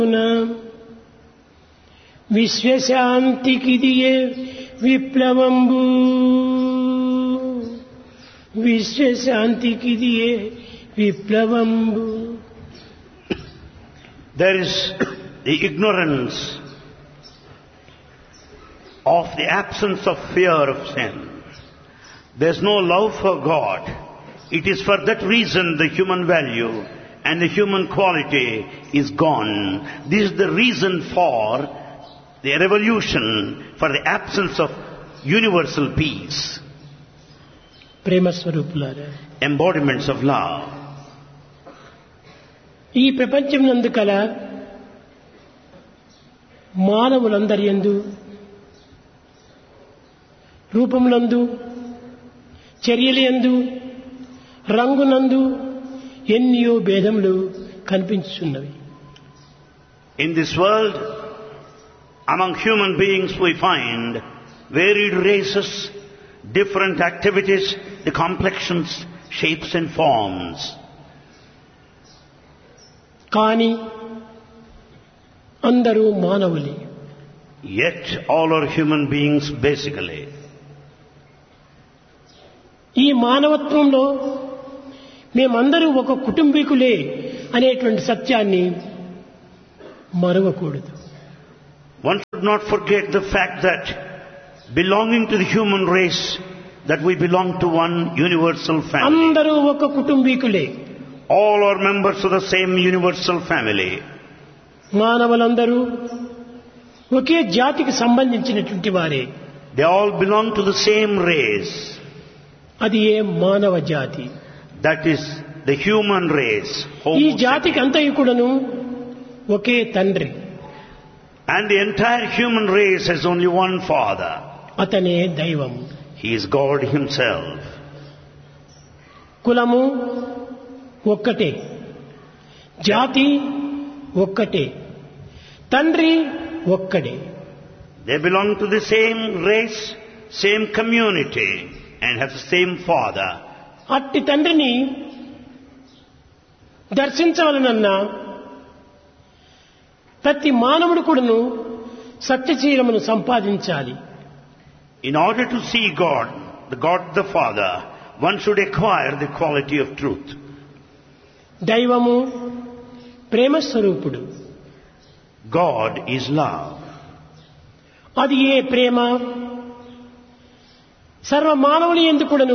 విశ్వశాంతికిదియే విప్లవంబు విశ్వశాంతికిదియే విప్లవంబు There is the ignorance of the absence of fear of sin. There's no love for God. It is for that reason the human value and the human quality is gone. This is the reason for the revolution, for the absence of universal peace, ప్రేమ స్వరూపులారా embodiments of love. ఈ ప్రపంచం నందు కల మానవులందరి యందు రూపములందు చర్యలందు రంగునందు ఎన్నో భేదములు కనిపించుచున్నవి In this world, among human beings we find varied races, different activities, the complexions, shapes and forms. కానీ అందరూ మానవులే Yet all are human beings basically. ఈ మానవత్వంలో మేమందరూ ఒక కుటుంబీకులే అనేటువంటి సత్యాన్ని మరవకూడదు One should not forget the fact that belonging to the human race, that we belong to one universal family. అందరూ ఒక కుటుంబీకులే All are members of the same universal family. మానవులందరూ ఒకే జాతికి సంబంధించినటువంటి వారే They all belong to the same race. అది ఏ మానవ జాతి That is the human race. ఈ Homo జాతికి అంతయు కూడాను ఒకే తండ్రి And the entire human race has only one father. అతనే దైవం He is God himself. కులము ఒక్కటే జాతి ఒక్కటే తండ్రి ఒక్కడే They belong to the same race, same community, and have the same father. అట్టి తండ్రిని దర్శించవలనన్నా ప్రతి మానవుడు కూడాను సత్యశీలమును సంపాదించాలి In order to see God, the God the Father, one should acquire the quality of truth. దైవము ప్రేమస్వరూపుడు God is love. అది ఏ ప్రేమ సర్వ మానవుని ఎందుకుడను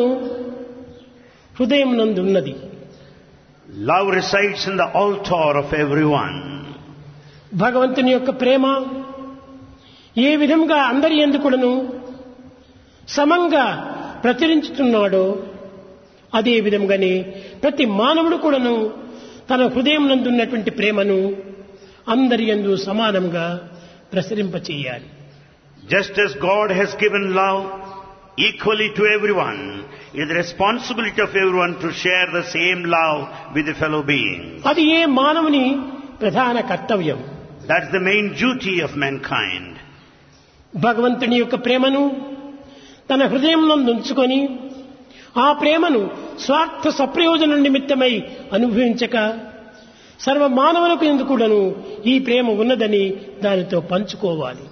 హృదయం నందు ఉన్నది Love resides in the altar of everyone. భగవంతుని యొక్క ప్రేమ ఏ విధంగా అందరి ఎందుకుడను సమంగా ప్రచురించుతున్నాడో అదే విధంగానే ప్రతి మానవుడు కూడాను తన హృదయం నందున్నటువంటి ప్రేమను అందరి యందు సమానంగా ప్రసరింపచేయాలి Just as God has given love equally to everyone, it is the responsibility of everyone to share the same love with the fellow being. అది ఏ మానవుని ప్రధాన కర్తవ్యం That's the main duty of mankind. భగవంతుని యొక్క ప్రేమను తన హృదయం ఉంచుకొని ఆ ప్రేమను స్వార్థ సప్రయోజన నిమిత్తమై అనుభవించక సర్వ మానవులకు ఎందుకుడను ఈ ప్రేమ ఉన్నదని దానితో పంచుకోవాలి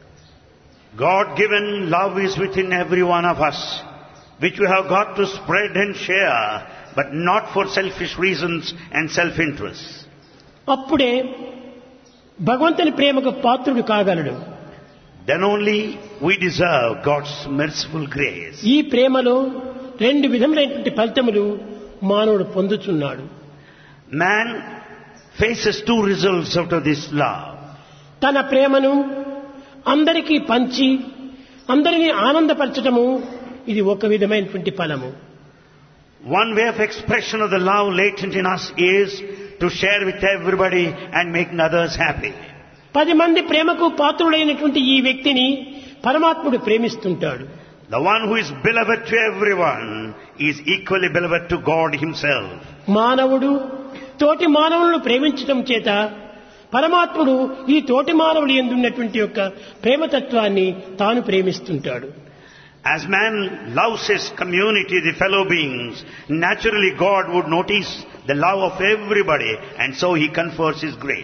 God given love is within every one of us, which we have got to spread and share, but not for selfish reasons and self-interest. అప్పుడే భగవంతుని ప్రేమకు పాత్రుడు కాగలడు Then only we deserve God's merciful grace. ఈ ప్రేమలో రెండు విధములైనటువంటి ఫలితములు మానవుడు పొందుతున్నాడు Man faces two results out of this love. తన ప్రేమను అందరికీ పంచి అందరినీ ఆనందపరచటము ఇది ఒక విధమైనటువంటి ఫలము One way of expression of the love latent in us is to share with everybody and making others happy. పది మంది ప్రేమకు పాత్రుడైనటువంటి ఈ వ్యక్తిని పరమాత్ముడు ప్రేమిస్తుంటాడు The one who is beloved to everyone is equally beloved to God himself. మానవుడు తోటి మానవులను ప్రేమించటం చేత పరమాత్ముడు ఈ తోటి మానవులు ఎందున్నటువంటి యొక్క ప్రేమతత్వాన్ని తాను ప్రేమిస్తుంటాడు As man loves his community, the fellow beings, naturally God would notice the love of everybody and so he confers his grace.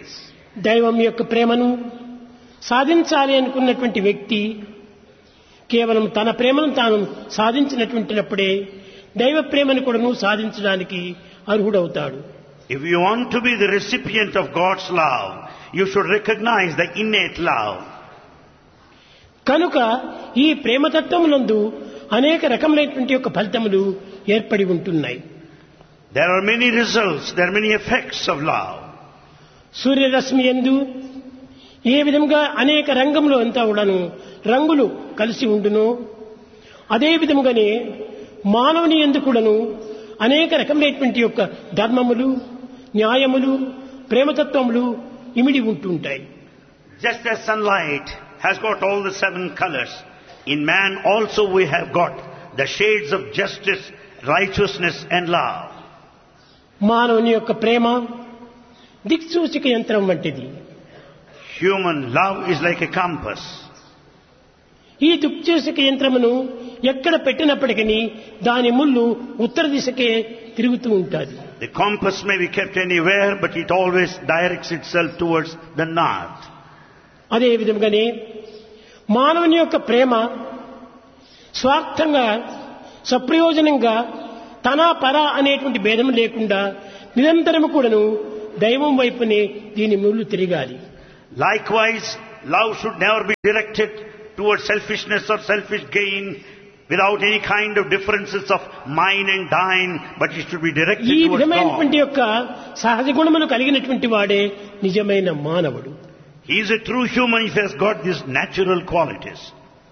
దైవం యొక్క ప్రేమను సాధించాలి అనుకున్నటువంటి వ్యక్తి కేవలం తన ప్రేమను తాను సాధించినటువంటినప్పుడే దైవ ప్రేమను కూడాను సాధించడానికి అర్హుడవుతాడు If you want to be the recipient of God's love, you should recognize the innate love. కనుక ఈ ప్రేమతత్వమునందు అనేక రకములైనటువంటి యొక్క ఫలితములు ఏర్పడి ఉంటున్నాయి There are many results, there are many effects of love. సూర్యరశ్మి ఎందు ఏ విధంగా అనేక రంగంలో అంతా కూడాను రంగులు కలిసి ఉండును అదే విధముగానే మానవుని ఎందు కూడాను అనేక రకములైనటువంటి యొక్క ధర్మములు న్యాయములు ప్రేమతత్వములు ఇమిడి ఉంటుంటాయి Just as sunlight has got all the seven colors, in man also we have got the shades of justice, righteousness and love. మానవుని యొక్క ప్రేమ దిక్సూచిక యంత్రం వంటిది Human love is like a compass. ఈ దిక్సూచిక యంత్రమును ఎక్కడ పెట్టినప్పటికీ దాని ముళ్ళు ఉత్తర దిశకే తిరుగుతూ ఉంటుంది The compass may be kept anywhere, but it always directs itself towards the north. అదే విధంగానే మానవుని యొక్క ప్రేమ స్వార్థంగా సప్రయోజనంగా తన పర అనేటువంటి భేదం లేకుండా నిరంతరము కూడాను దైవం వైపునే దీని ముళ్ళు తిరగాలి Likewise, love should never be directed towards selfishness or selfish gain without any kind of differences of mine and thine, but it should be directed ఈ towards విధమైనటువంటి God. యొక్క సహజ గుణములు కలిగినటువంటి వాడే నిజమైన మానవుడు He is a true human if he has got these natural qualities.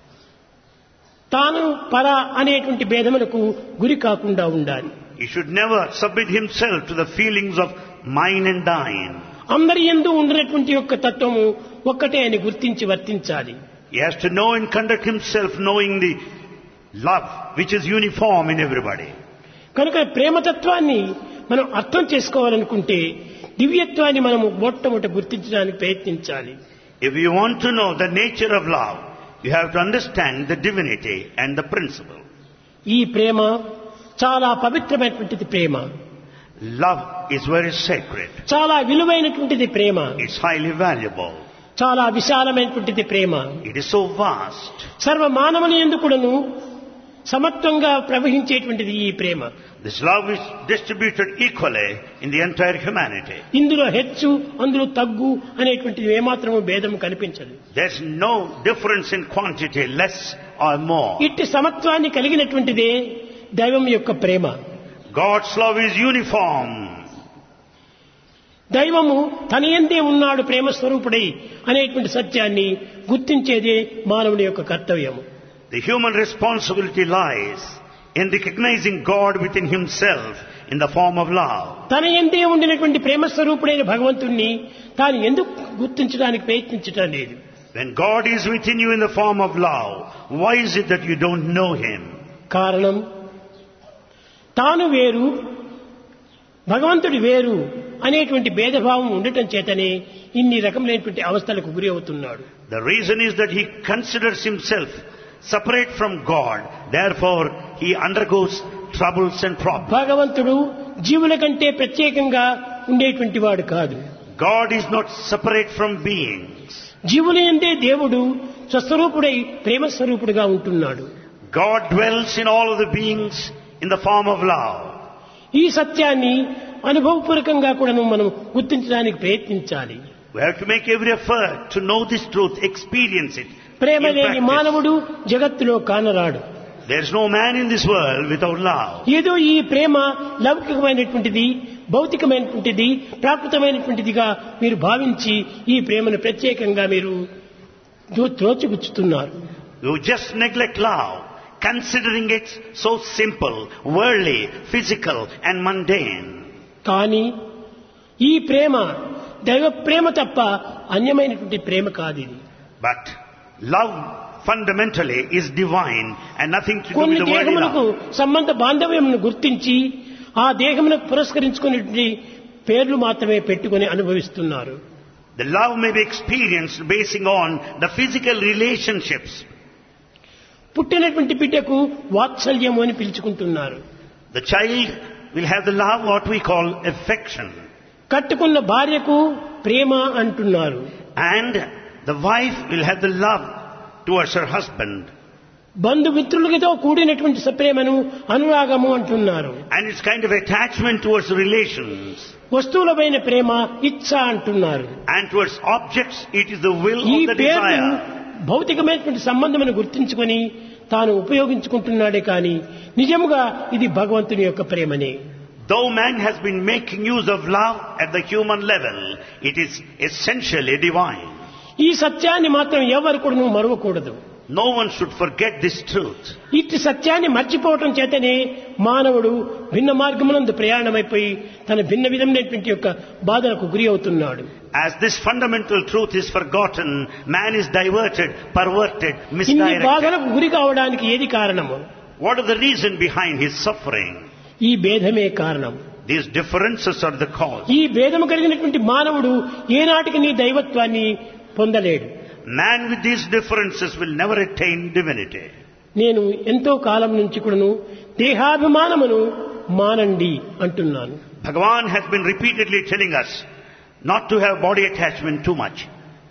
తాను పర అనేటువంటి భేదములకు గురి కాకుండా ఉండాలి He should never submit himself to the feelings of mine and thine. అందరి ఎందు ఉండినటువంటి యొక్క తత్వము ఒక్కటే అని గుర్తించి వర్తించాలి He has to know and conduct himself knowing the love which is uniform in everybody. కనుక ప్రేమతత్వాన్ని మనం అర్థం చేసుకోవాలనుకుంటే దివ్యత్వాన్ని మనము మొట్టమొదట గుర్తించడానికి ప్రయత్నించాలి If you want to know the nature of love, you have to understand the divinity and the principle. ఈ ప్రేమ చాలా పవిత్రమైనటువంటిది ప్రేమ Love is very sacred. చాలా విలువైనటువంటిది ప్రేమ It's highly valuable. చాలా విశాలమైనటువంటిది ప్రేమ It is so vast. సర్వ మానవుని ఎందుకుడను సమత్వంగా ప్రవహించేటువంటిది ఈ ప్రేమ This love is distributed equally in the entire humanity. ఇందులో హెచ్చు అందులో తగ్గు అనేటువంటిది ఏమాత్రము భేదం కనిపించదు There's no difference in quantity, less or more. ఇట్టి సమత్వాన్ని కలిగినటువంటిదే దైవం యొక్క ప్రేమ God's love is uniform. దైవము తన ఎందే ఉన్నాడు ప్రేమ స్వరూపుడై అనేటువంటి సత్యాన్ని గుర్తించేదే మానవుని యొక్క కర్తవ్యము The human responsibility lies in recognizing God within himself in the form of love. తన ఎందే ఉండినటువంటి ప్రేమ స్వరూపుడైన భగవంతుణ్ణి తాను ఎందుకు గుర్తించడానికి ప్రయత్నించటం లేదు When God is within you in the form of love, why is it that you don't know Him? కారణం తాను వేరు భగవంతుడు వేరు అనేటువంటి భేదభావం ఉండటం చేతనే ఇన్ని రకములైనటువంటి అవస్థలకు గురి అవుతున్నాడు The reason is that he considers himself separate from God, therefore he undergoes troubles and problems. భగవంతుడు జీవుల కంటే ప్రత్యేకంగా ఉండేటువంటి వాడు కాదు God is not separate from beings. జీవుల ఎందే దేవుడు స్వస్వరూపుడై ప్రేమ స్వరూపుడుగా ఉంటున్నాడు God dwells in all of the beings in the form of love. ఈ సత్యాన్ని అనుభవపూర్వకంగా కూడా మనం గుర్తించడానికి ప్రయత్నించాలి We have to make every effort to know this truth, experience it. Prema in లేని practice. మానవుడు జగత్తులో కానరాడు There is no man in this world without love. ఏదో ఈ ప్రేమ లౌకికమైనటువంటిది భౌతికమైనటువంటిది ప్రాకృతమైనటువంటిదిగా మీరు భావించి ఈ ప్రేమను ప్రత్యేకంగా మీరు దో- త్రోచిపుచ్చుతున్నారు You just neglect love, considering it so simple, worldly, physical and mundane. కానీ ఈ ప్రేమ దైవ ప్రేమ తప్ప అన్యమైనటువంటి ప్రేమ కాదు ఇది But love fundamentally is divine and nothing to do with కొన్ని the worldly దేహములకు love. సంబంధ బాంధవ్యమును గుర్తించి ఆ దేహమునకు పురస్కరించుకునేటువంటి పేర్లు మాత్రమే పెట్టుకొని అనుభవిస్తున్నారు The love may be experienced basing on the physical relationships. పుట్టినటువంటి బిడ్డకు వాత్సల్యము అని పిలుచుకుంటున్నారు The child will have the love what we call affection. కట్టుకున్న భార్యకు ప్రేమ అంటున్నారు And the wife will have the love towards her husband. బంధుమిత్రులతో కూడినటువంటి సప్రేమను అనురాగము అంటున్నారు And it's kind of attachment towards relations. వస్తువులపైన ప్రేమ ఇచ్చ అంటున్నారు And towards objects, it is the will ఈ of the పేర్లు desire. భౌతికమైనటువంటి సంబంధమును గుర్తించుకొని తాను ఉపయోగించుకుంటున్నాడే కానీ నిజముగా ఇది భగవంతుని యొక్క ప్రేమనే Though man has been making use of love at the human level, it is essentially divine. ఈ సత్యాన్ని మాత్రం ఎవరు కూడా నువ్వు మరవకూడదు No one should forget this truth. ఇట్టి సత్యాన్ని మర్చిపోవటం చేతనే మానవుడు భిన్న మార్గమునందు ప్రయాణమైపోయి తన భిన్న విధమైనటువంటి యొక్క బాధలకు గురి అవుతున్నాడు As this fundamental truth is forgotten, man is diverted, perverted, ఇన్ని misdirected. బాధలకు గురి కావడానికి ఏది కారణము What is the reason behind his suffering? ఈ భేదమే కారణం These differences are the cause. ఈ భేదము కలిగినటువంటి మానవుడు ఏనాటికి నీ దైవత్వాన్ని పొందలేడు Man with these differences will never attain divinity. నేను ఎంతో కాలం నుంచి కూడాను దేహాభిమానమును మానండి అంటున్నాను Bhagavan has been repeatedly telling us not to have body attachment too much.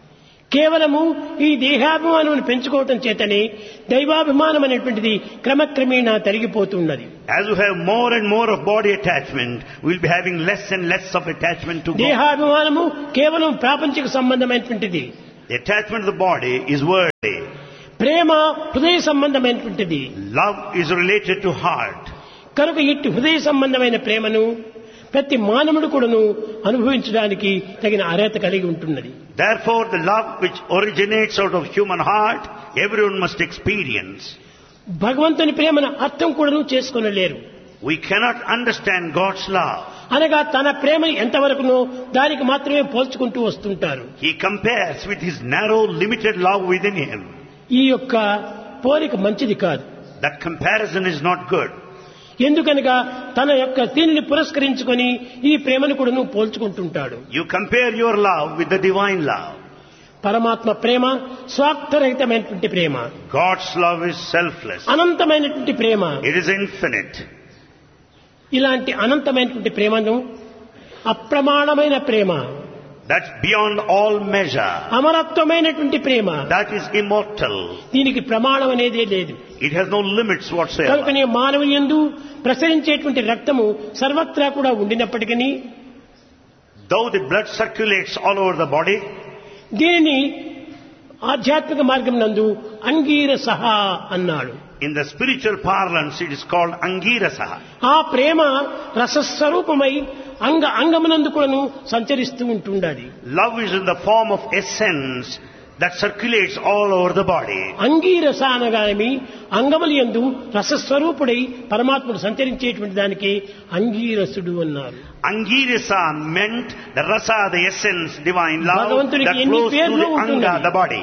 కేవలము ఈ దేహాభిమానమును పెంచుకోవటం చేతనే దైవాభిమానం అనేటువంటిది క్రమక్రమేణా తరిగిపోతున్నది As we have more and more of body attachment, we'll be having less and less of attachment to God. దేహాభిమానము కేవలం ప్రాపంచిక సంబంధమైనటువంటిది The attachment of the body is worldly. ప్రేమ హృదయ సంబంధమైనటువంటిది Love is related to heart. కనుక ఇట్టి హృదయ సంబంధమైన ప్రేమను ప్రతి మానవుడు కూడాను అనుభవించడానికి తగిన అర్హత కలిగి ఉంటున్నది Therefore, the love which originates out of human heart, everyone must experience. భగవంతుని ప్రేమను అర్థం కూడాను చేసుకొనలేరు We cannot understand God's love. అనగా తన ప్రేమని ఎంతవరకునో దానికి మాత్రమే పోల్చుకుంటూ వస్తుంటారు He compares with his narrow, limited love within him. ఈ యొక్క పోలిక మంచిది కాదు That comparison is not good. ఎందుకనగా తన యొక్క దీనిని పురస్కరించుకొని ఈ ప్రేమను కూడాను పోల్చుకుంటుంటాడు You compare your love with the divine love. పరమాత్మ ప్రేమ స్వార్థరహితమైనటువంటి ప్రేమ God's love is selfless. అనంతమైనటువంటి ప్రేమ It is infinite. ఇలాంటి అనంతమైనటువంటి ప్రేమను అప్రమాణమైన ప్రేమ That's beyond all measure. అమరత్వమైనటువంటి Prema That is immortal. దీనికి ప్రమాణం అనేదే లేదు It has no limits whatsoever. కనుకనే మానవుని యందు ప్రసరించేటువంటి రక్తము సర్వత్రా కూడా ఉండినప్పటికీ Though the blood circulates all over the body, దీనిని ఆధ్యాత్మిక మార్గం నందు అంగీరసహ అన్నాడు in the spiritual parlance it is called Angirasa. ఆ ప్రేమ రసస్వరూపమై అంగ అంగమునందు కూడాను సంచరిస్తూ ఉంటుండాలి Love is in the form of essence that circulates all over the body. Angirasa అనగానేమి అంగముల యందు రసస్వరూపుడై పరమాత్ముడు సంచరించేటువంటి దానికి అంగీరసుడు అన్నారు Angirasa meant the rasa, the essence, divine love భగవంతునికి that ఎన్ని flows through పేర్లు the anga, ఉంటున్నాయి. the body.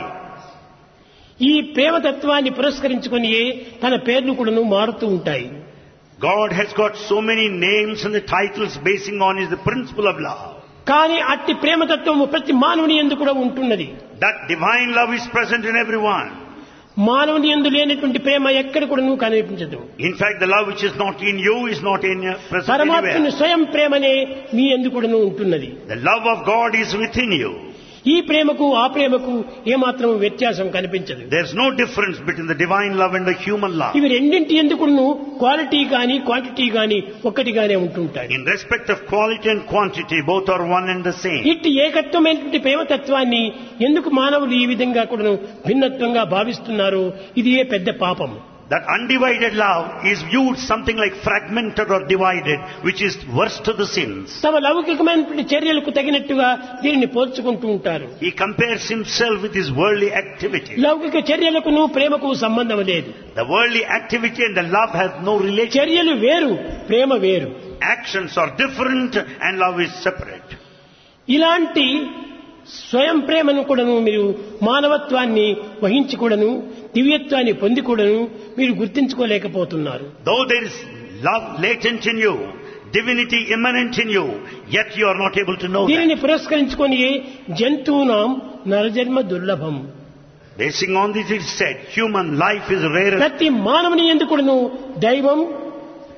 ఈ ప్రేమతత్వాన్ని పురస్కరించుకొని తన పేర్లు కూడాను మారుతూ ఉంటాయి God has got so many names and the titles basing on is the principle of love. కానీ అట్టి ప్రేమతత్వము ప్రతి మానవుని ఎందు కూడా ఉంటున్నది That divine love is present in everyone. మానవుని ఎందు లేనటువంటి ప్రేమ ఎక్కడ కూడాను కనిపించదు In fact, the love which is not in you is not in uh, present పరమాత్ముని anywhere. స్వయం ప్రేమనే మీ ఎందు కూడాను ఉంటున్నది The love of God is within you. ఈ ప్రేమకు ఆ ప్రేమకు ఏమాత్రం వ్యత్యాసం కనిపించదు There's no difference between the divine love and the human love. ఇవి రెండింటి ఎందుకును క్వాలిటీ గాని క్వాంటిటీ గాని ఒక్కటిగానే ఉంటుంటాయి In respect of quality and quantity, both are one and the same. ఇట్టి ఏకత్వమైనటువంటి ప్రేమతత్వాన్ని ఎందుకు మానవులు ఈ విధంగా కూడాను భిన్నత్వంగా భావిస్తున్నారు ఇది ఏ పెద్ద పాపం That undivided love is viewed something like fragmented or divided, which is worse to the sins. తమ లౌకికమైనటువంటి చర్యలకు తగినట్టుగా దీనిని పోల్చుకుంటూ ఉంటారు He compares himself with his worldly activity. లౌకిక చర్యలకును ప్రేమకు సంబంధం లేదు The worldly activity and the love has no relation. చర్యలు వేరు ప్రేమ వేరు Actions are different and love is separate. ఇలాంటి స్వయం ప్రేమను కూడాను మీరు మానవత్వాన్ని వహించి కూడాను దివ్యత్వాన్ని పొంది కూడాను మీరు గుర్తించుకోలేకపోతున్నారు Though there is love latent in you, divinity immanent in you, yet you are not able to know that. దీనిని పురస్కరించుకొని జంతువునాం నరజన్మ దుర్లభం Basing on this, it is said, human life is rare. ప్రతి మానవుని ఎందుకును దైవం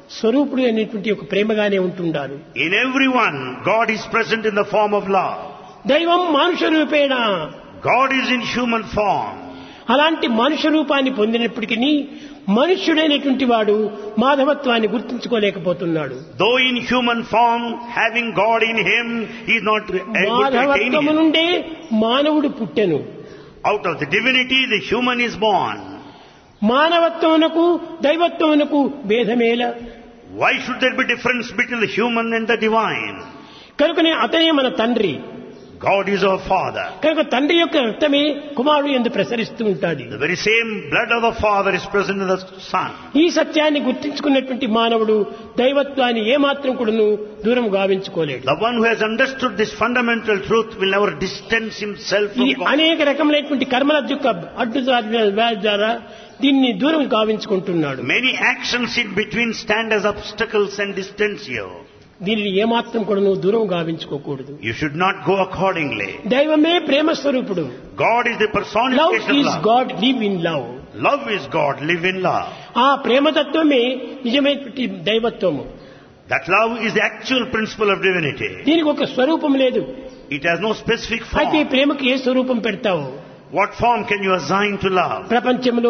స్వరూపుడు అనేటువంటి ఒక ప్రేమగానే ఉంటుండాలి In everyone, God is present in the form of love. దైవం మానుష రూపేణ God is in human form. అలాంటి మనుష్య రూపాన్ని పొందినప్పటికీ మనుష్యుడైనటువంటి వాడు మాధవత్వాన్ని గుర్తించుకోలేకపోతున్నాడు Though in human form, having God in him, he is not able to attain మాధవత్వము him. నుండే మానవుడు పుట్టెను Out of the divinity, the human is born. మానవత్వమునకు దైవత్వమునకు భేదమేల Why should there be difference between the human and the divine? కనుకనే అతనే మన తండ్రి God is our Father. కనుక తండ్రి యొక్క రక్తమే కుమారుడు ఎందు ప్రసరిస్తూ ఉంటాది The very same blood of the Father is present in the Son. ఈ సత్యాన్ని గుర్తించుకున్నటువంటి మానవుడు దైవత్వాన్ని ఏమాత్రం కూడాను దూరం గావించుకోలేడు The one who has understood this fundamental truth will never distance himself ఈ from God. అనేక రకములైనటువంటి కర్మల యొక్క అడ్డు ద్వా- ద్వారా దీన్ని దూరం గావించుకుంటున్నాడు Many actions in between stand as obstacles and distance you. దీనిని ఏమాత్రం కూడాను దూరం గావించుకోకూడదు You should not go accordingly. దైవమే ప్రేమ స్వరూపుడు God is the love personification of is love. God live in love Love is God, live in love. ఆ ప్రేమతత్వమే నిజమైనటువంటి దైవత్వము That love is the actual principle of divinity. దీనికి ఒక స్వరూపం లేదు It has no specific అయితే ఈ form. ప్రేమకి ఏ స్వరూపం పెడతావు What form can you assign to love? ప్రపంచంలో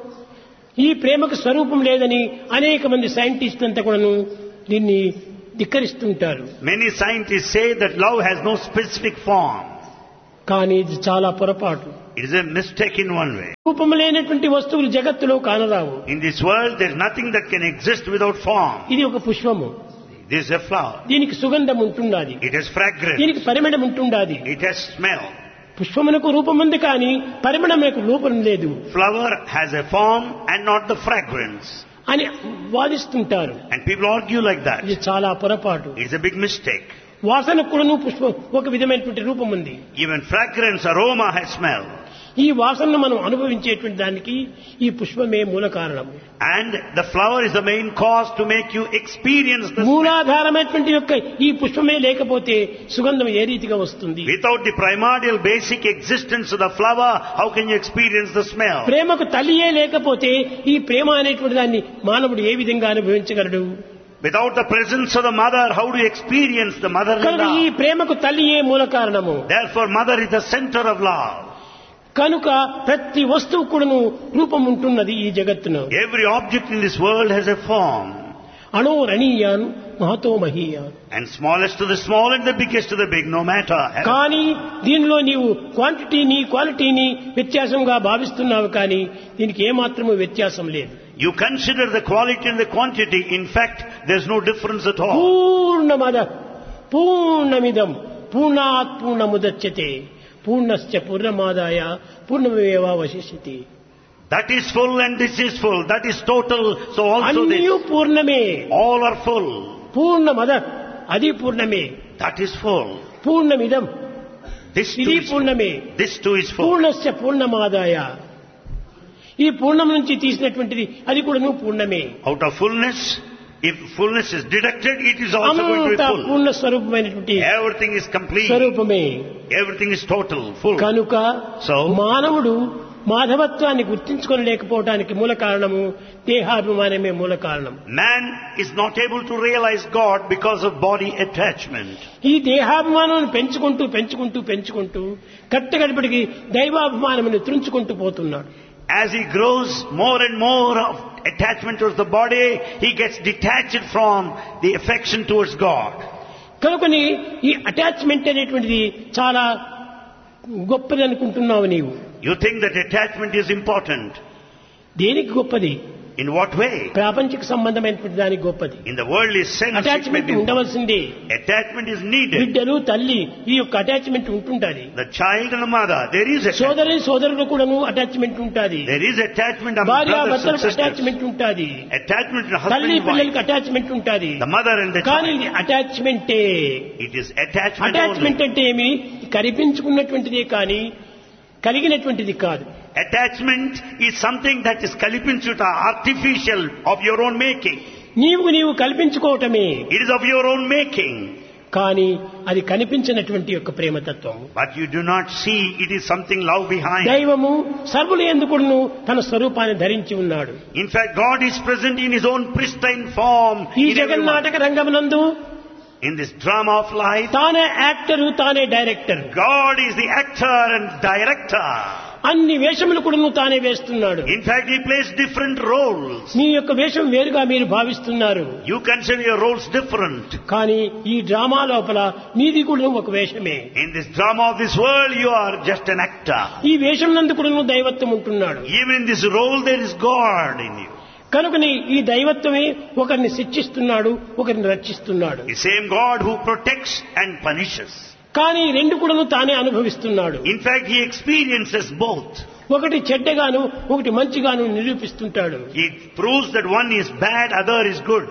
ఈ ప్రేమకు స్వరూపం లేదని అనేక మంది సైంటిస్టులు అంతా కూడాను దీన్ని ధిక్కరిస్తుంటారు Many scientists say that love has no specific form. కానీ ఇది చాలా పొరపాటు It is a mistake in one way. రూపం లేనటువంటి వస్తువులు జగత్తులో కానరావు In this world, there is nothing that can exist without form. ఇది ఒక పుష్పము This is a flower. దీనికి సుగంధం ఉంటున్నది It has fragrance. దీనికి పరిమళం ఉంటున్నది It has smell. పుష్పమునకు రూపం ఉంది కానీ పరిమళమునకు రూపం లేదు Flower has a form and not the fragrance. అని వాదిస్తుంటారు And people argue like that. ఇది చాలా పొరపాటు It's a big mistake. వాసనకు కూడాను పుష్పం ఒక విధమైనటువంటి రూపం ఉంది Even fragrance, aroma has smell. ఈ వాసనను మనం అనుభవించేటువంటి దానికి ఈ పుష్పమే మూల కారణం And the flower is the main cause to make you experience the smell. మూలాధారమైనటువంటి యొక్క ఈ పుష్పమే లేకపోతే సుగంధం ఏ రీతిగా వస్తుంది Without the primordial basic existence of the flower, how can you experience the smell? ప్రేమకు తల్లియే లేకపోతే ఈ ప్రేమ అనేటువంటి దాన్ని మానవుడు ఏ విధంగా అనుభవించగలడు Without the presence of the mother, how do you experience the motherly కనుక ఈ love? ప్రేమకు తల్లియే మూల కారణము Therefore, mother is the center of love. కనుక ప్రతి వస్తువు కూడాను రూపం ఉంటున్నది ఈ జగత్తును Every object in this world has a form. అణో రణీయాన్ మహతో మహీయాన్ And smallest to the small and the biggest to the big, no matter. కానీ దీనిలో నీవు క్వాంటిటీని క్వాలిటీని వ్యత్యాసంగా భావిస్తున్నావు కానీ దీనికి ఏమాత్రము వ్యత్యాసం లేదు You consider the quality and the quantity. In fact, there's no difference at all. పూర్ణమద పూర్ణమిదం పూర్ణాత్ పూర్ణముదచ్యతే పూర్ణశ్చ పూర్ణమాదాయ పూర్ణమేవావశిష్యతి That is full and this is full. That is total. So also అన్నీ this. పూర్ణమే All are full. పూర్ణమద అది పూర్ణమే That is full. పూర్ణమిదం This too ఇది is full. పూర్ణమే This too is full. పూర్ణశ్చ పూర్ణమాదాయ ఈ పూర్ణం నుంచి తీసినటువంటిది అది కూడా పూర్ణమే Out of fullness, if fullness is deducted, it is also going to be అంతా full. పూర్ణ స్వరూపమైనటువంటి Everything is complete. స్వరూపమే Everything is total, full. కనుక So? మానవుడు మాధవత్వాన్ని గుర్తించుకోలేకపోవటానికి మూల కారణము దేహాభిమానమే మూల కారణం Man is not able to realize God because of body attachment. ఈ దేహాభిమానాన్ని పెంచుకుంటూ పెంచుకుంటూ పెంచుకుంటూ కట్టగడిపటికి దైవాభిమానమును త్రుంచుకుంటూ పోతున్నాడు As he grows more and more of attachment towards the body, he gets detached from the affection towards God. కనుకని ఈ అటాచ్మెంట్ అనేటువంటిది చాలా గొప్పది అనుకుంటున్నావు నీవు You think that attachment is important. దేనికి గొప్పది In what way? ప్రాపంచిక సంబంధమైనటువంటి దానికి గొప్పది In the worldly sense, it may attachment be ఉండవలసిందే attachment is needed. బిడ్డలు తల్లి ఈ యొక్క అటాచ్మెంట్ ఉంటుంటది The child and the mother, there is attachment. సోదరి సోదరులు కూడాను అటాచ్మెంట్ ఉంటుంది There is attachment among భార్య brothers and భర్తలకు sisters. అటాచ్మెంట్ ఉంటుంది Attachment to husband తల్లి and పిల్లలకి wife. అటాచ్మెంట్ ఉంటుంది The mother and the కానీ child. ఇది అటాచ్మెంటే It is attachment attachment only. అంటే ఏమి కనిపించుకున్నటువంటిదే కానీ కలిగినటువంటిది కాదు Attachment is something that is kalipinchuta, artificial, of your own making. నీవు నీవు కల్పించుకోవటమే It is of your own making. కానీ అది కనిపించినటువంటి యొక్క ప్రేమతత్వం But you do not see it is something love behind. దైవము సర్వులు ఎందుకును తన స్వరూపాన్ని ధరించి ఉన్నాడు In fact, God is present in His own pristine form ఈ in everyone. జగన్నాటక రంగమునందు In this drama of life, తానే యాక్టరు తానే director God is the actor and director. అన్ని వేషములు కూడా తానే వేస్తున్నాడు In fact, He plays different roles. మీ యొక్క వేషం వేరుగా మీరు భావిస్తున్నారు You consider your roles different. కానీ ఈ డ్రామా లోపల మీది కూడా ఒక వేషమే In this drama of this world, you are just an actor. ఈ వేషం నందు కూడా దైవత్వం ఉంటున్నాడు Even in this role, there is God in you. కనుకని ఈ దైవత్వమే ఒకరిని శిక్షిస్తున్నాడు ఒకరిని రక్షిస్తున్నాడు The same God who protects and punishes. కానీ రెండు కూడా తానే అనుభవిస్తున్నాడు In fact, He experiences both. ఒకటి చెడ్డగాను ఒకటి మంచిగాను నిరూపిస్తుంటాడు He proves that one is bad, other is good.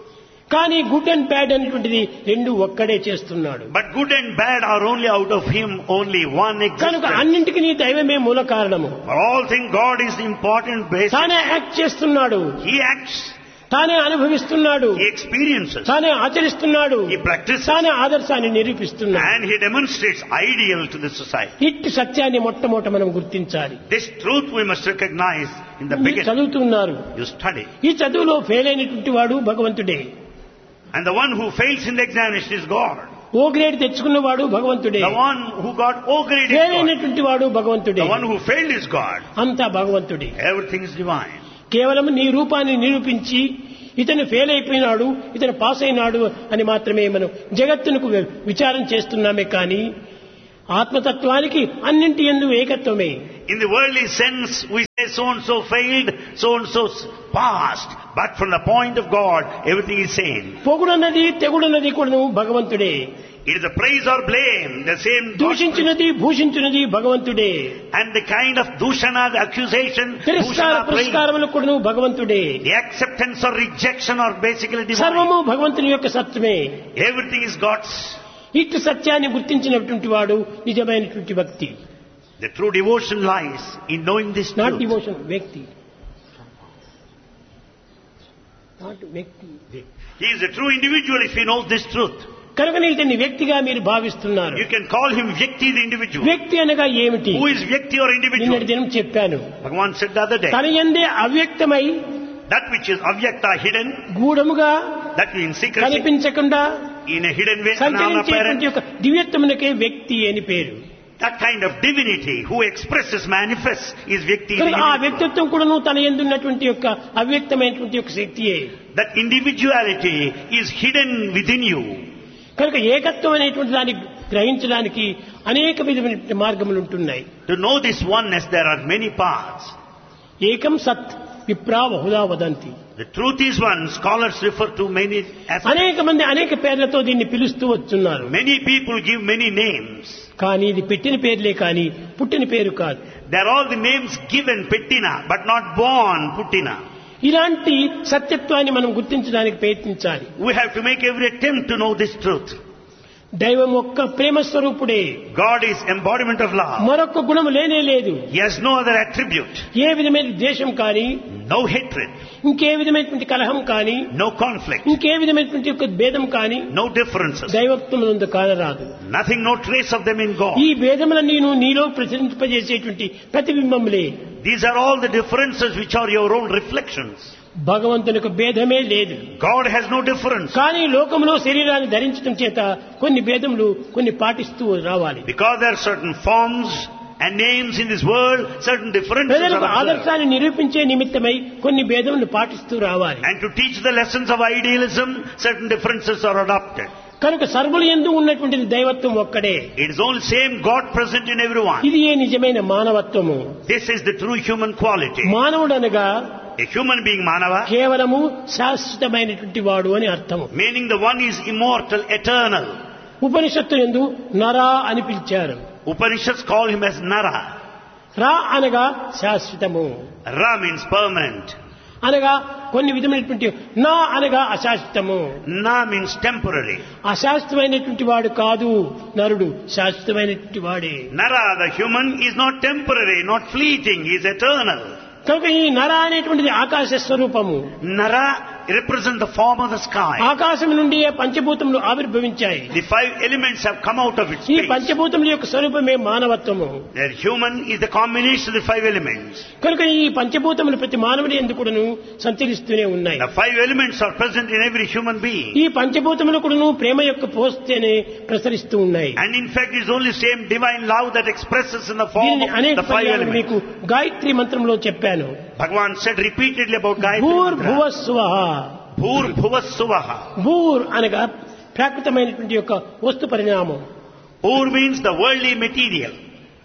కానీ గుడ్ అండ్ బ్యాడ్ అనేటువంటిది రెండు ఒక్కడే చేస్తున్నాడు But good and bad are only out of Him, only one కనుక existence. అన్నింటికి నీ దైవమే మూల కారణము For all things, God is the important basis. తానే యాక్ట్ చేస్తున్నాడు He acts, తానే అనుభవిస్తున్నాడు He experiences, తానే ఆచరిస్తున్నాడు He practices, తానే ఆదర్శాన్ని నిరూపిస్తున్నాడు and He demonstrates ideal to the society. ఇట్టి సత్యాన్ని మొట్టమొదట మనం గుర్తించాలి This truth we must recognize in the మీరు beginning. చదువుతున్నారు You study. ఈ చదువులో ఫెయిల్ అయినటువంటి వాడు భగవంతుడే And the one who fails in the examination is God. O grade తెచ్చుకున్నవాడు భగవంతుడే The one who got O grade is fail God. అయినటువంటి వాడు భగవంతుడే The one who failed is God. అంతా భగవంతుడే Everything is divine. కేవలం నీ రూపాన్ని నిరూపించి ఇతను ఫెయిల్ అయిపోయినాడు ఇతను పాస్ అయినాడు అని మాత్రమే మనం జగత్తునకు వి- విచారం చేస్తున్నామే కానీ ఆత్మతత్వానికి అన్నింటి ఎందు ఏకత్వమే In the worldly sense, we say so and so failed, so and so passed. But from the point of God, everything is same. పొగుడన్నది తెగుడన్నది కూడా భగవంతుడే It is a praise or blame, the same God. దూషించినది భూషించినది భగవంతుడే And the kind of dushana, the accusation, తిరస్కార dushana, praise, పురస్కారములకు కూడా భగవంతుడే the acceptance or rejection are basically divine. సర్వము భగవంతుని యొక్క సత్వమే Everything is God's. ఇటు సత్యాన్ని గుర్తించినటువంటి వాడు నిజమైనటువంటి వ్యక్తి The true devotion lies in knowing this not truth. Devotion వ్యక్తి నాట్ వ్యక్తి He is a true individual if he knows this truth. కనుక ఇతన్ని వ్యక్తిగా మీరు భావిస్తున్నారు You can call him Vyakti the individual. వ్యక్తి అనగా ఏమిటి Who is Vyakti or నిన్నటి individual? దినం చెప్పాను Bhagavan said the other day. తన ఎందే అవ్యక్తమై That which is avyakta, hidden, గూఢముగా that means secrecy, కనిపించకుండా in a hidden way, సంచరించేటువంటి unapparent. యొక్క దివ్యత్వమునకే వ్యక్తి అని పేరు That kind of divinity who expresses, manifests, is Vyakti. the కనుక ఆ individual. వ్యక్తిత్వం కూడాను తన ఎందున్నటువంటి యొక్క అవ్యక్తమైనటువంటి యొక్క శక్తియే That individuality is hidden within you. కనుక ఏకత్వం అనేటువంటి దాన్ని గ్రహించడానికి అనేక విధమైన మార్గములు ఉంటున్నాయి To know this oneness, there are many paths. ఏకం సత్ విప్రా Bahuda వదంతి The truth is one. Scholars refer to many aspects. అనేక మంది అనేక పేర్లతో దీన్ని పిలుస్తూ వస్తున్నారు Many people give many names. కానీ ఇది పెట్టిన పేర్లే కానీ పుట్టిన పేరు కాదు They're all the names given, Pettina, but not born, Puttina. ఇలాంటి సత్యత్వాన్ని మనం గుర్తించడానికి ప్రయత్నించాలి We have to make every attempt to know this truth. దైవం ఒక్క ప్రేమ స్వరూపుడే God is embodiment of love. మరొక్క గుణము లేనే లేదు He has no other attribute. ఏ విధమైన ద్వేషం కానీ No hatred. ఇంకే విధమైనటువంటి కలహం కానీ No conflict. ఇంకే విధమైనటువంటి యొక్క భేదం కానీ No differences. దైవత్వమునందు కానరాదు Nothing, no trace of them in God. ఈ భేదములను నేను నీలో ప్రతిరింపజేసేటువంటి ప్రతిబింబములే These are all the differences which are your own reflections. భగవంతునికి భేదమే లేదు God has no difference. కానీ లోకంలో శరీరాన్ని ధరించడం చేత కొన్ని భేదములు కొన్ని పాటిస్తూ రావాలి Because there are certain forms and names in this world, certain differences are ప్రజలకు observed. ఆదర్శాన్ని నిరూపించే నిమిత్తమై కొన్ని భేదములు పాటిస్తూ రావాలి And to teach the lessons of idealism, certain differences are adopted. కనుక సర్వులు ఎందు ఉన్నటువంటిది దైవత్వం ఒక్కడే It is only same God present in everyone. ఇది ఏ నిజమైన మానవత్వము This is the true human quality. మానవుడు అనగా A human being, Manava, కేవలము శాశ్వతమైనటువంటి వాడు అని అర్థము meaning the one is immortal, eternal. ఉపనిషత్తు ఎందు నరా అని పిలిచారు Upanishads call him as Nara. రా అనగా శాశ్వతము Ra means permanent. అనగా కొన్ని విధమైనటువంటి నా అనగా అశాశ్వతము Na means temporary. అశాశ్వతమైనటువంటి వాడు కాదు నరుడు శాశ్వతమైనటువంటి వాడే Nara, the human, is not temporary, not fleeting, he is eternal. కనుక ఈ నర అనేటువంటిది ఆకాశ స్వరూపము Nara represent the form of the sky. ఆకాశం నుండి పంచభూతములు ఆవిర్భవించాయి The five elements have come out of its ఈ space. పంచభూతముల యొక్క స్వరూపమే మానవత్వము The human is the combination of the five elements. కనుక ఈ పంచభూతములు ప్రతి మానవుడి ఎందుకును సంచరిస్తూనే ఉన్నాయి The five elements are present in every human being. ఈ పంచభూతములు కూడాను ప్రేమ యొక్క పోస్తేనే ప్రసరిస్తూ ఉన్నాయి And in fact, it's only same divine love that expresses in the form దీన్ని of అనేక the five పర్యాలు elements. మీకు గాయత్రి మంత్రంలో చెప్పాను Bhagavan said repeatedly about Gayatri భూర్ Mantra. భువ స్వహ Bhur Bhuva Suvaha. భూర్ అనగా ప్రాకృతమైనటువంటి యొక్క వస్తు పరిణామం Bhur means the worldly material.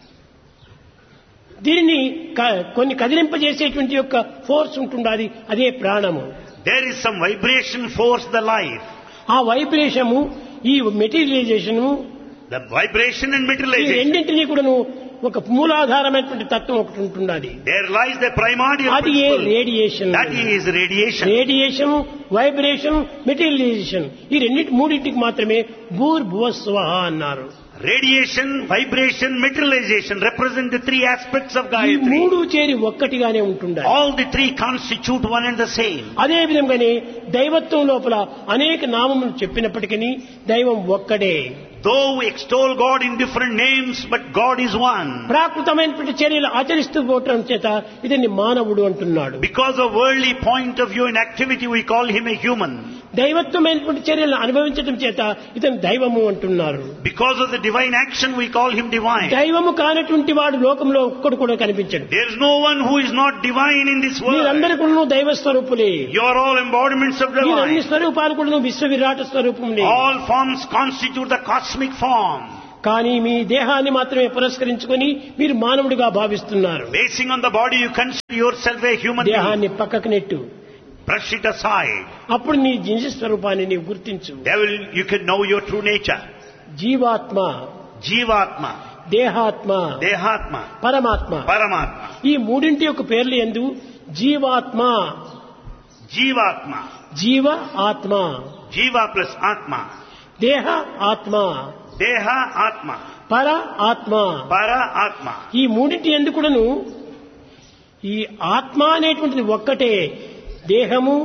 దీనిని క- కొన్ని కదిలింపజేసేటువంటి యొక్క ఫోర్స్ ఉంటుండాలి అదే ప్రాణము There is some vibration force, the life. ఆ వైబ్రేషము ఈ మెటీరియలైజేషను The vibration and ఈ materialization. రెండింటినీ కూడాను ఒక మూలాధారమైనటువంటి తత్వం ఒకటి ఉంటుండాలి There lies the primordial అది ఏ principle. Radiation That is radiation. Radiation vibration materialisation ఈ రెండింటి మూడింటికి మాత్రమే భూర్ భువ స్వహ అన్నారు Radiation, vibration, materialization represent the three aspects of ఈ Gayatri. మూడు చేరి ఒక్కటిగానే ఉంటుండాలి All the three constitute one and the same. అదే విధంగానే దైవత్వం లోపల అనేక నామములు చెప్పినప్పటికీ దైవం ఒక్కడే Though we extol God in different names, but God is one. ప్రాకృతమైనటువంటి చర్యలు ఆచరిస్తూ పోవటం చేత ఇతన్ని మానవుడు అంటున్నాడు Because of worldly point of view and activity, we call him a human. దైవత్వమైనటువంటి చర్యలను అనుభవించడం చేత ఇతను దైవము అంటున్నారు Because of the divine action, we call him divine. దైవము కానటువంటి వాడు లోకంలో ఒక్కడు కూడా కనిపించడు There is no one who is not divine in this world. మీరందరూ కూడా దైవ స్వరూపులే You are all embodiments of మీరు అన్ని divine. స్వరూపాలు కూడా విశ్వ విరాట స్వరూపములే All forms constitute the cosmic form. కానీ మీ దేహాన్ని మాత్రమే పురస్కరించుకొని మీరు మానవుడిగా భావిస్తున్నారు Basing on the body, you consider yourself a human being. దేహాన్ని పక్కకు నెట్టు Brush it aside. అప్పుడు నీ నిజ స్వరూపాన్ని నీవు గుర్తించు Devil, you can know your true nature. జీవాత్మ Jivatma, దేహాత్మ Dehatma, పరమాత్మ Paramatma. ఈ మూడింటి యొక్క పేర్లు ఎందు జీవాత్మ Jivatma. జీవ ఆత్మ Jiva plus Atma. దేహ ఆత్మ Deha Atma. పర ఆత్మ Para Atma. ఈ మూడింటి ఎందు కూడాను ఈ ఆత్మ అనేటువంటిది ఒక్కటే దేహము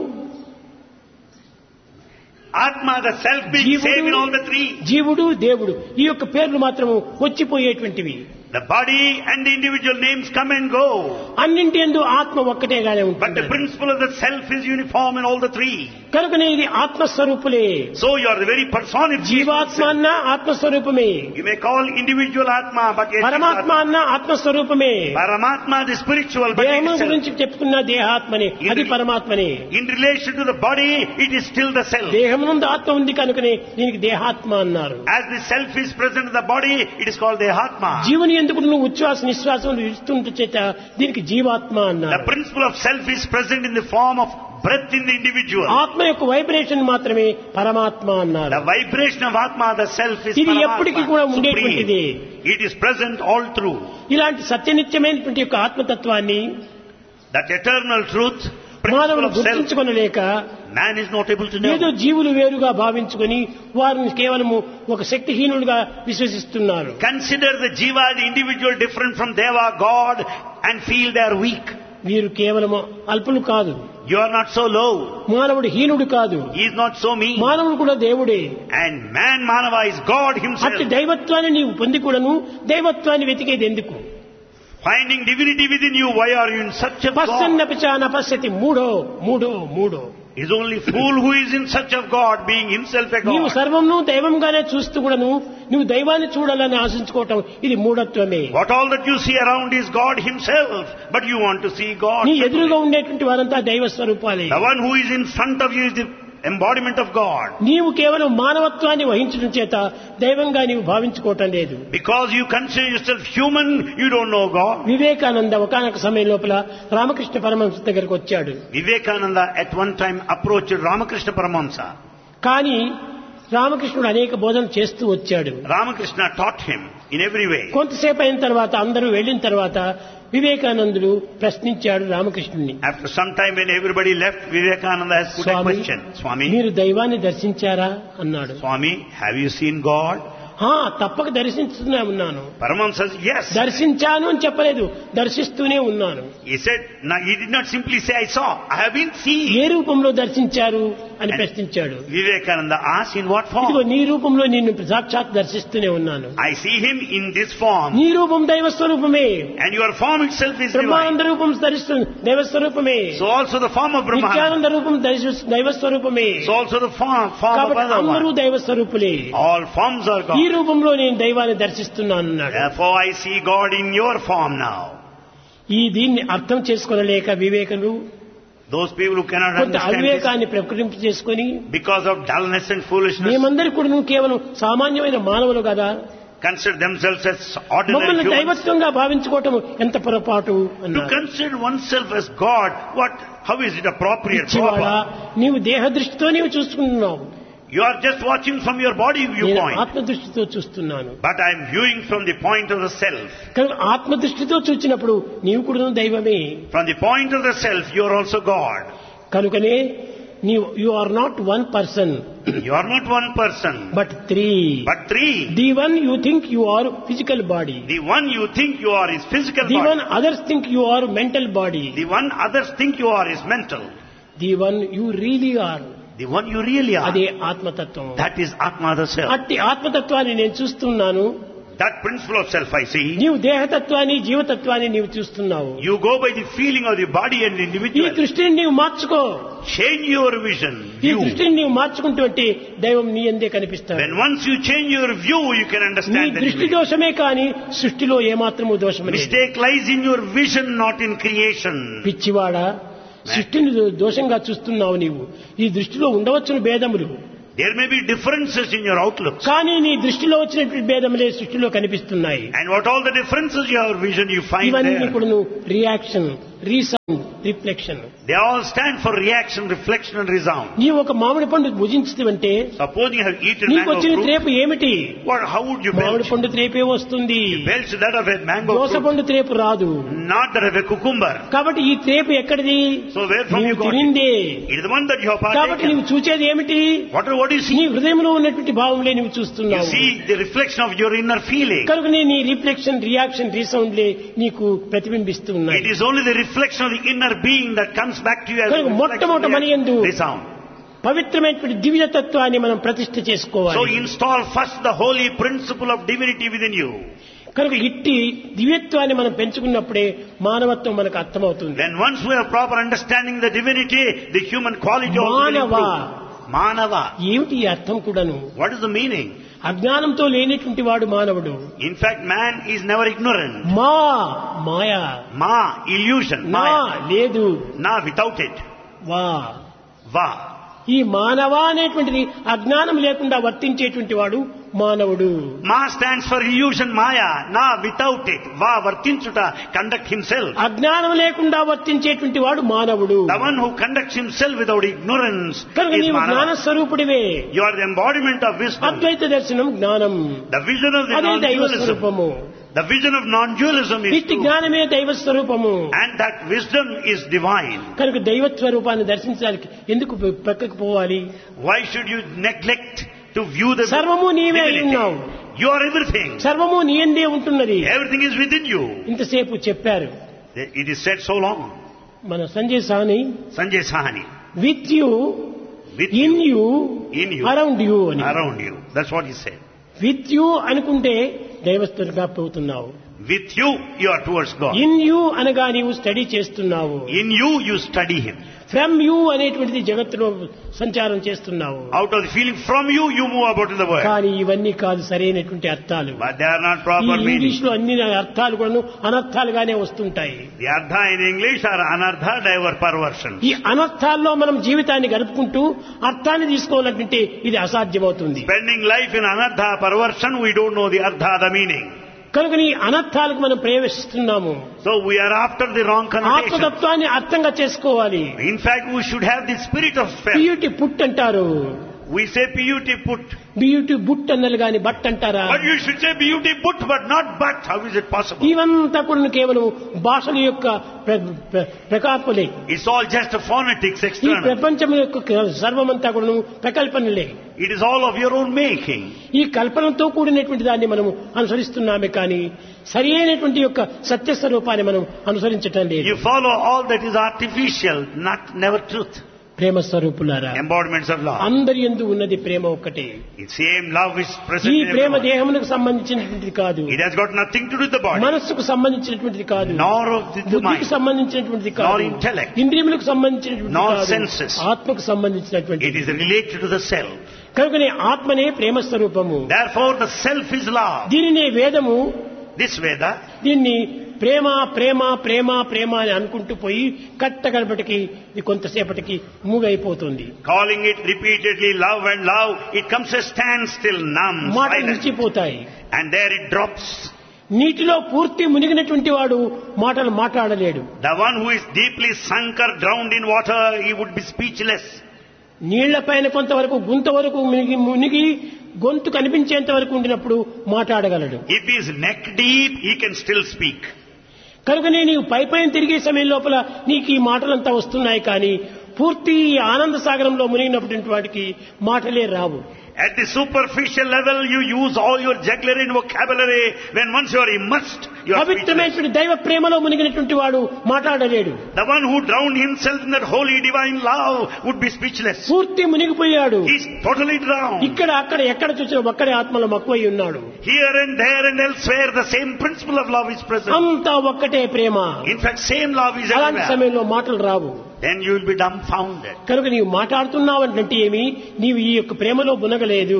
Atma, the self being same in all the three. జీవుడు దేవుడు ఈ యొక్క పేర్లు మాత్రము వచ్చిపోయేటువంటివి The body and the individual names come and go. అన్నింటి ఎందు ఆత్మ ఒక్కటేగానే But the ఉంటుంది principle of the self is uniform in all the three. కనుకనే ఇది ఆత్మస్వరూపులే So you are the very personification. జీవాత్మ self. అన్న ఆత్మస్వరూపమే You may call individual Atma, but yet it is పరమాత్మ Atma. అన్న ఆత్మస్వరూపమే Paramatma, the spiritual, but it దేహము is self. గురించి చెప్పుకున్న దేహాత్మని అది పరమాత్మనే In relation to the body, it is still the self. దేహం నుండి ఆత్మ ఉంది కనుకనే దీనికి దేహాత్మ అన్నారు As the self is present in the body, it is called Dehatma. జీవుని ఎందుకు నువ్వు ఉచ్ఛ్వాస నిశ్వాసం ఇస్తుంటే చేత దీనికి జీవాత్మ The అన్నారు principle of self is present in the form of breath in the individual. ఆత్మ యొక్క వైబ్రేషన్ మాత్రమే పరమాత్మ అన్నారు The vibration of Atma, the self is ఇది ఎప్పటికీ కూడా Paramatma, ఉండేటువంటిది. supreme. It is present all through. ఇలాంటి సత్యనిత్యమైనటువంటి యొక్క ఆత్మతత్వాన్ని That eternal truth, principle మానవులు of self, గుర్తించుకొనలేక man is not able to ఏదో know. జీవులు వేరుగా భావించుకొని వారిని కేవలము ఒక శక్తిహీనుడిగా విశ్వసిస్తున్నారు Consider the jiva, the individual different from Deva, God, and feel they are weak. వీరు కేవలము అల్పులు కాదు You are not so low. మానవుడు హీనుడు కాదు He is not so mean. మానవుడు కూడా దేవుడే And man, Manava, is God himself. అట్టి దైవత్వాన్ని నీవు పొంది కూడాను దైవత్వాన్ని వెతికేది ఎందుకు Finding divinity within you, why are you in such of God? పశ్చన్నపిచాన పశ్యతి మూడో మూడో మూడో Is only fool who is in search of God, being himself a నీవు God. సర్వంను దైవంగానే చూస్తూ కూడాను నువ్వు దైవాన్ని చూడాలని ఆశించుకోవటం ఇది మూఢత్వమే What all that you see around is God himself, but you want to see God. నీ ఎదురుగా ఉండేటువంటి వారంతా దైవ స్వరూపాలే The one who is in front of you is the embodiment of God. నీవు కేవలం మానవత్వాన్ని వహించడం చేత దైవంగా నీవు భావించుకోవటం లేదు Because you consider yourself human, you don't know God. Vivekananda ఒకనొక సమయం లోపల రామకృష్ణ పరమహంస దగ్గరకు వచ్చాడు Vivekananda at one time approached Ramakrishna Paramahamsa. కానీ రామకృష్ణుడు అనేక బోధనలు చేస్తూ వచ్చాడు Ramakrishna taught him in every way. కొంతసేపు అయిన తర్వాత అందరూ వెళ్ళిన తర్వాత వివేకానందుడు ప్రశ్నించాడు రామకృష్ణుని After some time when everybody left, Vivekananda has put a Swamy question. Swami, మీరు దైవాన్ని దర్శించారా అన్నాడు Swami, have you seen God? "హా, తప్పక దర్శిస్తూనే ఉన్నాను Paramahamsa says, yes. దర్శించాను అని చెప్పలేదు దర్శిస్తూనే ఉన్నాను He said, no, he did not simply say, I saw. I have been seeing. ఏ రూపంలో దర్శించారు అని ప్రశ్నించాడు Vivekananda asked, in what ఇదిగో form? నీ రూపంలో నిన్ను సాక్షాత్ దర్శిస్తూనే ఉన్నాను I see him in this form. నీ రూపం దైవ స్వరూపమే And your form itself is divine. Brahmananda రూపం ధరిస్తుంది దైవ స్వరూపమే So also the form of Brahma. Nityananda రూపం దైవ- దైవ స్వరూపమే So also the form, form of కాబట్టి other అందరూ one. దైవ స్వరూపులే All forms are ఈ God. రూపంలో నేను దైవాన్ని దర్శిస్తున్నాను అన్నాడు Therefore I see God in your form now. ఈ దీన్ని అర్థం చేసుకోలేక వివేకులు Those people who cannot కొంత understand this అవివేకాన్ని ప్రకటింపు చేసుకుని because of dullness and foolishness మేమందరి కూడా నువ్వు కేవలం సామాన్యమైన మానవులు కదా consider themselves as ordinary మమ్మల్ని humans. దైవత్వంగా భావించుకోవటం ఎంత పొరపాటు To అన్నారు consider oneself as God, what, how is it appropriate, పిచ్చివాడా proper? నీవు దేహ దృష్టితో నీవు చూసుకుంటున్నావు You are just watching from your body నేను viewpoint. ఆత్మ దృష్టితో చూస్తున్నాను But I am viewing from the point of the self. కనుక ఆత్మ దృష్టితో చూచినప్పుడు నీవు కూడా దైవమే From the point of the self, you are also God. కనుకనే నీవు you are not one person You are not one person, but three but three. The one you think you are physical body The one you think you are is physical the body. One others think you are mental body The one others think you are is mental. The one you really are The one you really are. అదే ఆత్మతత్వం That is Atma the self. అట్టి ఆత్మతత్వాన్ని నేను చూస్తున్నాను That principle of self I see. నీవు దేహతత్వాన్ని జీవతత్వాన్ని నీవు చూస్తున్నావు You go by the feeling of the body and ఈ individual. దృష్టిని నీవు మార్చుకో Change your vision, ఈ view. దృష్టిని నీవు మార్చుకుంటే దైవం నీ అందే కనిపిస్తాడు When once you change your view, you can నీ understand the దృష్టి divinity. దోషమే కానీ సృష్టిలో ఏమాత్రము దోషం లేదు Mistake lies in your vision, not in creation. పిచ్చివాడా సృష్టిని దో- దోషంగా చూస్తున్నావు నీవు ఈ దృష్టిలో ఉండవచ్చును భేదములు There may be differences in your outlook. కానీ నీ దృష్టిలో వచ్చినటువంటి భేదములే సృష్టిలో కనిపిస్తున్నాయి And what all the differences in your vision you find ఇవన్నీ there, కూడా reaction resound reflection they all stand for reaction, reflection and resound. నీవు ఒక మామిడి పండు భుజించుతుంటే Suppose you have eaten నీకు mango వచ్చిన fruit, త్రేపు ఏమిటి what, how would you మామిడి belch? పండు త్రేపే వస్తుంది Belch that of a mango dosa fruit, పండు త్రేపు రాదు not that of a cucumber. కాబట్టి ఈ త్రేపు ఎక్కడిది So where from you నీవు got it? తినిందే It is the one that you have కాబట్టి partaken. నీవు చూచేది ఏమిటి What, what do you see? నీ హృదయంలో ఉన్నటువంటి భావంలే నీవు You చూస్తున్నావు see the reflection of your inner feeling. కనుక నీ రిఫ్లెక్షన్ రియాక్షన్ రీసౌండ్లే నీకు ప్రతిబింబిస్తూ ఉన్నాయి It is only the reflection of the inner being that comes back to you as a కనుక మొట్టమొదట మన reflection యందు of resound. పవిత్రమైనటువంటి దివ్యతత్వాన్ని మనం ప్రతిష్ఠ So చేసుకోవాలి install first the holy principle of divinity within you. కనుక ఇట్టి దివ్యత్వాన్ని మనం పెంచుకున్నప్పుడే మానవత్వం మనకు అర్థమవుతుంది Then once we have proper understanding the divinity, the human quality also will Manava. improve. Manava. ఏమిటి ఈ అర్థం కూడాను What is the meaning? అజ్ఞానంతో లేనిటువంటి వాడు మానవుడు In fact, man is never ignorant. మా మాయా Ma, illusion. నా Maya. లేదు Na, without it. వా Va. ఈ మానవ అనేటువంటిది అజ్ఞానం లేకుండా వర్తించేటువంటి వాడు మానవుడు Ma stands for illusion, Maya. Na, without it. Va, Vartinchuta, conduct himself. అజ్ఞానం లేకుండా వర్తించేటువంటి వాడు మానవుడు The one who conducts himself without ignorance కనుక is నీవు జ్ఞాన Manava. స్వరూపుడివే You are the embodiment of wisdom. అద్వైత దర్శనం జ్ఞానం The vision of the అదే దైవ non-dualism. స్వరూపము The vision of non-dualism is ఇట్టి true. జ్ఞానమే దైవ స్వరూపము And that wisdom is divine. కనుక దైవ స్వరూపాన్ని దర్శించడానికి ఎందుకు పక్కకు పోవాలి Why should you neglect to view the సర్వము నీవే అయి divinity? ఉన్నావు You are everything. సర్వము నీ ఎందే ఉంటున్నది Everything is within you. ఇంతసేపు చెప్పారు It is said so long. మన Sanjay Sahani Sanjay Sahani. With you With in you, you in you, around you అని around you. That's what he said. With you అనుకుంటే దైవస్థునిగా పోతున్నావు With you, you are towards God. In you అనగా నీవు study చేస్తున్నావు In you, you study Him. From you అనేటువంటిది జగత్తులో సంచారం చేస్తున్నావు Out of the feeling from you, you move about in the world. కానీ ఇవన్నీ కాదు సరైనటువంటి అర్థాలు But they are not ఈ proper ఇంగ్లీష్ meaning. లో అన్ని అర్థాలు కూడా అనర్థాలుగానే వస్తుంటాయి The Ardha in English are Anardha, diver perversion. ఈ అనర్థాల్లో మనం జీవితాన్ని గడుపుకుంటూ అర్థాన్ని తీసుకోవాలంటే ఇది అసాధ్యమవుతుంది Spending life in Anardha, perversion, we don't know the Ardha, the meaning. కనుక ఈ అనర్థాలకు మనం ప్రవేశిస్తున్నాము So we are after the wrong connotation. ఆత్మతత్వాన్ని అర్థంగా చేసుకోవాలి In fact, we should have the spirit of spell. P U T put అంటారు We say put put. B U T but అన్నలు గాని but అంటారా But you should say beauty but, but not but. How is it possible? ఇవంతా కూడా కేవలం భాషల యొక్క ప్ర- ప్ర- ప్రకాపలే It's all just a phonetics ఈ external. ప్రపంచం యొక్క సర్వమంతా కూడా ప్రకల్పనలే It is all of your own making. ఈ కల్పనతో కూడినటువంటి దాన్ని మనము అనుసరిస్తున్నామే కానీ సరి అయినటువంటి యొక్క సత్యస్వరూపాన్ని మనం అనుసరించటం లేదు You follow all that is artificial, not never truth. ప్రేమ స్వరూపులారా Embodiments of love. అందరి ఎందు ఉన్నది ప్రేమ ఒక్కటే It's same love is present ఈ in ప్రేమ everyone. దేహమునకు సంబంధించినటువంటిది కాదు It has got nothing to do with the body, మనస్సుకు సంబంధించినటువంటిది కాదు nor of the, the బుద్ధికి mind. సంబంధించినటువంటిది Nor కాదు intellect. ఇంద్రియములకు సంబంధించినటువంటిది Nor కాదు senses. ఆత్మకు సంబంధించినటువంటి It is related to the self. కనుకనే ఆత్మనే ప్రేమ స్వరూపము Therefore, the self is love. దీనినే వేదము This Veda దీన్ని ప్రేమ ప్రేమ ప్రేమ ప్రేమ అని అనుకుంటూ పోయి కట్టగడపటికి ఇది కొంతసేపటికి మూవ్ అయిపోతుంది calling it repeatedly love and love, it comes a standstill, numb, మాట silent, నిలిచిపోతాయి and there it drops. నీటిలో పూర్తి మునిగినటువంటి వాడు మాటలు మాట్లాడలేడు The one who is deeply sunk or drowned in water, he would be speechless. నీళ్లపైన కొంతవరకు గుంత వరకు మునిగి మునిగి గొంతు కనిపించేంత వరకు ఉండినప్పుడు మాట్లాడగలడు If he is neck deep, he can still speak. కనుకనే నీవు పై పైన తిరిగే సమయం లోపల నీకు ఈ మాటలంతా వస్తున్నాయి కానీ పూర్తి ఆనంద సాగరంలో మునిగినటువంటి వాటికి మాటలే రావు At the superficial level, you use all your jugglery and vocabulary. When once you are immersed, you are speechless. పవిత్రమైనటువంటి దైవ ప్రేమలో మునిగినటువంటి వాడు మాట్లాడలేడు The one who drowned himself in that holy divine love would be speechless. పూర్తి మునిగిపోయాడు He's totally drowned. ఇక్కడ అక్కడ ఎక్కడ చూసినా ఒక్కడే ఆత్మలో మక్కువై ఉన్నాడు Here and there and elsewhere, the same principle of love is present. అంతా ఒక్కటే ప్రేమ In fact, same love is అలాంటి everywhere. సమయంలో మాటలు రావు Then you will be dumbfounded. కనుక నీవు మాట్లాడుతున్నావంటే ఏమి నీవు ఈ యొక్క ప్రేమలో మునగలేదు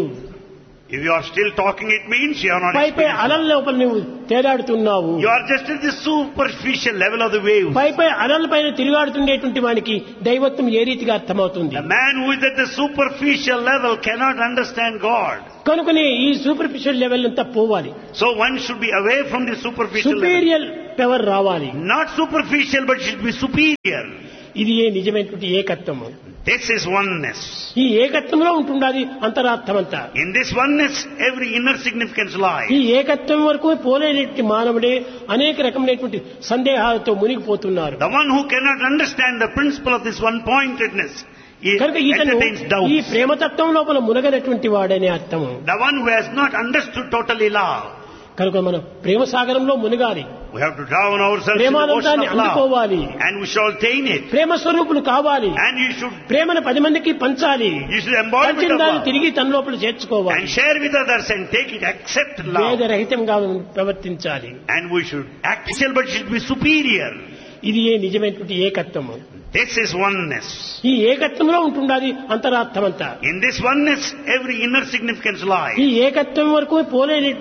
If you are still talking, it means you are not pi pi experiencing. అలల లోపల నువ్వు తేలాడుతున్నావు You are just at the superficial level of the waves. పై పై అలల పైన తిరుగాడుతుండేటువంటి వానికి దైవత్వం ఏ రీతిగా అర్థమవుతుంది The man who is at the superficial level cannot understand God. కనుకనే ఈ సూపర్ఫిషియల్ లెవెల్ అంతా పోవాలి So one should be away from the superficial level. సుపీరియల్ పవర్ రావాలి Not superficial, but should be superior. ఇది ఏ నిజమైనటువంటి ఏకత్వము This is oneness. ఈ ఏకత్వంలో ఉంటుండాలి అంతరార్థమంతా In this oneness, every inner significance lies. ఈ ఏకత్వం వరకు పోలేనటువంటి మానవుడే అనేక రకమైనటువంటి సందేహాలతో మునిగిపోతున్నారు The one who cannot understand the principle of this one-pointedness he కనుక ఇతను entertains ఈ doubts. ప్రేమతత్వం లోపల మునగనటువంటి వాడనే అర్థము The one who has not understood totally love. కనుక మనం ప్రేమ సాగరంలో మునగాలి We have to drown ourselves in the ప్రేమానందాన్ని ocean of love. అందుకోవాలి And we shall attain it. ప్రేమ స్వరూపులు కావాలి And you should, ప్రేమను పది మందికి పంచాలి you should embody పంచిన the దాన్ని love. తిరిగి తన లోపల చేర్చుకోవాలి And share with others and take it, accept love. వేదరహితంగా ప్రవర్తించాలి And we should act special, but it should be superior. ఇది ఏ నిజమైనటువంటి ఏకత్వము This is oneness. ఈ ఏకత్వంలో ఉంటుండాలి అంతరార్థమంతా In this oneness, every inner significance lies. ఈ ఏకత్వం వరకు పోలేని